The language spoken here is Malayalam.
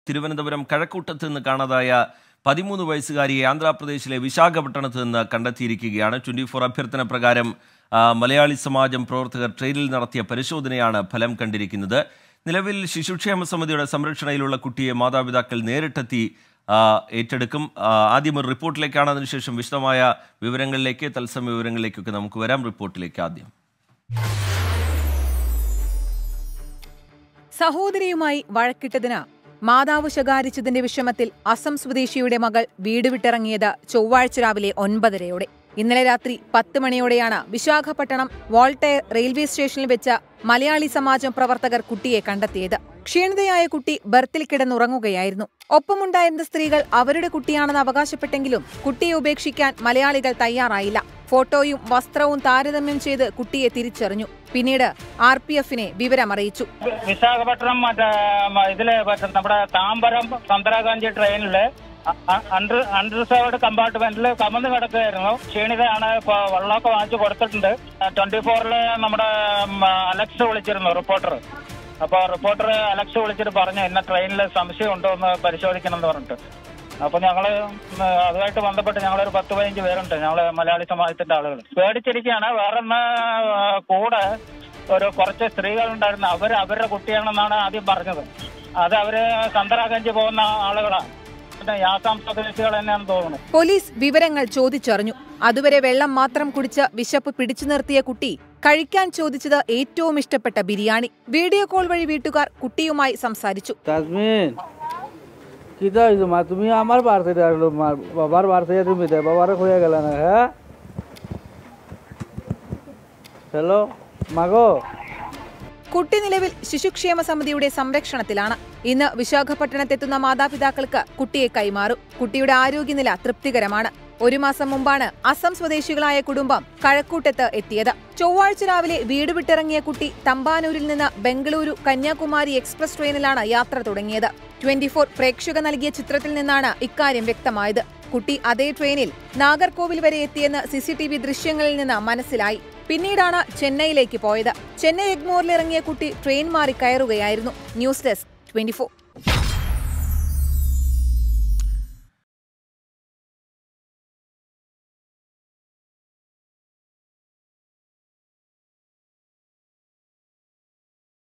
തിരുവനന്തപുരം കഴക്കൂട്ടത്ത് നിന്ന് കാണാതായ പതിമൂന്ന് വയസ്സുകാരിയെ ആന്ധ്രാപ്രദേശിലെ വിശാഖപട്ടണത്ത് നിന്ന് കണ്ടെത്തിയിരിക്കുകയാണ് ട്വന്റി ഫോർ അഭ്യർത്ഥന പ്രകാരം ആ, മലയാളി സമാജം പ്രവർത്തകർ ട്രെയിനിൽ നടത്തിയ പരിശോധനയാണ് ഫലം കണ്ടിരിക്കുന്നത് നിലവിൽ ശിശുക്ഷേമ സമിതിയുടെ സംരക്ഷണയിലുള്ള കുട്ടിയെ മാതാപിതാക്കൾ നേരിട്ടെത്തി ആ, ഏറ്റെടുക്കും ആ, ആദ്യം ഒരു റിപ്പോർട്ടിലേക്കാണ് അതിനുശേഷം വിശദമായ വിവരങ്ങളിലേക്ക് തത്സമയ വിവരങ്ങളിലേക്കൊക്കെ നമുക്ക് വരാം റിപ്പോർട്ടിലേക്ക് ആദ്യം സഹോദരിയുമായി വഴക്കിട്ടതിന് മാതാവ് ശകാരിച്ചതിന്റെ വിഷമത്തിൽ അസം സ്വദേശിയുടെ മകൾ വീട് വിട്ടിറങ്ങിയത് ചൊവ്വാഴ്ച രാവിലെ ഒൻപതരയോടെ ഇന്നലെ രാത്രി പത്ത് മണിയോടെയാണ് വിശാഖപട്ടണം വോൾട്ടയർ റെയിൽവേ സ്റ്റേഷനിൽ വെച്ച് മലയാളി സമാജം പ്രവർത്തകർ കുട്ടിയെ കണ്ടെത്തിയത് ക്ഷീണിതയായ കുട്ടി ബർത്തിൽ കിടന്നുറങ്ങുകയായിരുന്നു ഒപ്പമുണ്ടായിരുന്ന സ്ത്രീകൾ അവരുടെ കുട്ടിയാണെന്ന് അവകാശപ്പെട്ടെങ്കിലും കുട്ടിയെ ഉപേക്ഷിക്കാൻ മലയാളികൾ തയ്യാറായില്ല ഫോട്ടോയും വസ്ത്രവും താരതമ്യം ചെയ്ത് കുട്ടിയെ തിരിച്ചറിഞ്ഞു പിന്നീട് ആർ പി എഫിനെ വിവരമറിയിച്ചു വിശാഖപട്ടണം മറ്റേ മ- ഇതില് മറ്റേ നമ്മുടെ താമ്പരം സന്തരാഗാന്ധി ട്രെയിനില് അണ്ടർ അൺറിസർവ്ഡ് കമ്പാർട്ട്മെന്റിൽ കമന്ന് കിടക്കുകയായിരുന്നു ക്ഷീണിതയാണ് ഇപ്പൊ വെള്ളമൊക്കെ വാങ്ങിച്ചു കൊടുത്തിട്ടുണ്ട് ട്വന്റി ഫോറില് നമ്മുടെ ഉം, അലക്സ് വിളിച്ചിരുന്നു റിപ്പോർട്ടർ അപ്പൊ റിപ്പോർട്ടർ അലക്സ് വിളിച്ചിട്ട് പറഞ്ഞു ഇന്ന ട്രെയിനിൽ സംശയം ഉണ്ടോ എന്ന് പരിശോധിക്കണം എന്ന് പറഞ്ഞിട്ട് അപ്പൊ ഞങ്ങള് ഉം, അതുമായിട്ട് ബന്ധപ്പെട്ട് ഞങ്ങളൊരു പത്ത് പതിനഞ്ച് പേരുണ്ട് ഞങ്ങള് മലയാളി സമാജത്തിന്റെ ആളുകൾ പേടിച്ചിരിക്കുകയാണ് വേറെ ഒന്ന് കൂടെ ഒരു കുറച്ച് സ്ത്രീകളുണ്ടായിരുന്നു അവര് അവരുടെ കുട്ടിയാണെന്നാണ് ആദ്യം പറഞ്ഞത് അത് അവര് സന്തരാഗഞ്ചി പോകുന്ന ആളുകളാണ് പിന്നെ യാസാം സ്വദേശികൾ തന്നെയാണെന്ന് തോന്നുന്നു പോലീസ് വിവരങ്ങൾ ചോദിച്ചറിഞ്ഞു അതുവരെ വെള്ളം മാത്രം കുടിച്ച് വിശപ്പ് പിടിച്ചു നിർത്തിയ കുട്ടി കഴിക്കാൻ ചോദിച്ചത് ഏറ്റവും ഇഷ്ടപ്പെട്ട ബിരിയാണി വീഡിയോ കോൾ വഴി വീട്ടുകാർ കുട്ടിയുമായി സംസാരിച്ചു তাজমিন কিতা হয়েছে মা তুমি আমার বার থেকে আসলো মা বাবার বার থেকে তুমি দেয় বাবারে খুঁজে গেলে না হ্যাঁ হ্যালো মাগো കുട്ടി നിലവിൽ ശിശുക്ഷേമ സമിതിയുടെ സംരക്ഷണത്തിലാണ് ഇന്ന് വിശാഖപട്ടണത്തെത്തുന്ന മാതാപിതാക്കൾക്ക് കുട്ടിയെ കൈമാറും കുട്ടിയുടെ ആരോഗ്യനില തൃപ്തികരമാണ് ഒരു മാസം മുമ്പാണ് അസം സ്വദേശികളായ കുടുംബം കഴക്കൂട്ടത്ത് എത്തിയത് ചൊവ്വാഴ്ച രാവിലെ വീട് വിട്ടിറങ്ങിയ കുട്ടി തമ്പാനൂരിൽ നിന്ന് ബംഗളൂരു കന്യാകുമാരി എക്സ്പ്രസ് ട്രെയിനിലാണ് യാത്ര തുടങ്ങിയത് ട്വന്റി ഫോർ പ്രേക്ഷക നൽകിയ ചിത്രത്തിൽ നിന്നാണ് ഇക്കാര്യം വ്യക്തമായത് കുട്ടി അതേ ട്രെയിനിൽ നാഗർകോവിൽ വരെ എത്തിയെന്ന് സിസിടിവി ദൃശ്യങ്ങളിൽ നിന്ന് മനസ്സിലായി പിന്നീടാണ് ചെന്നൈയിലേക്ക് പോയത് ചെന്നൈ എഗ്മോറിൽ ഇറങ്ങിയ കുട്ടി ട്രെയിൻ മാറി കയറുകയായിരുന്നു ന്യൂസ് ഡെസ്ക് ട്വന്റി